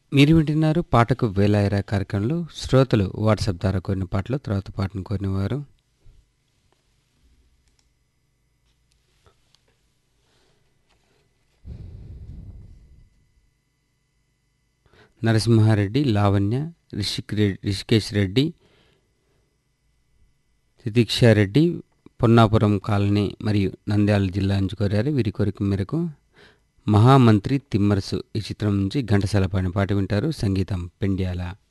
మీరు వింటున్నారు పాటకు వేలాయరా కార్యక్రమంలో శ్రోతలు వాట్సాప్ ద్వారా కోరిన పాటలు తర్వాత పాటను కోరినవారు నరసింహారెడ్డి లావణ్య రిషిక్ రెడ్డి రిషికేష్ రెడ్డి తితిక్షారెడ్డి పొన్నాపురం కాలనీ మరియు నంద్యాల జిల్లా నుంచి కోరారు వీరి కోరిక మేరకు మహామంత్రి తిమ్మరసు ఈ చిత్రం నుంచి ఘంటసాల పాడిన పాట వింటారు సంగీతం పెండ్యాల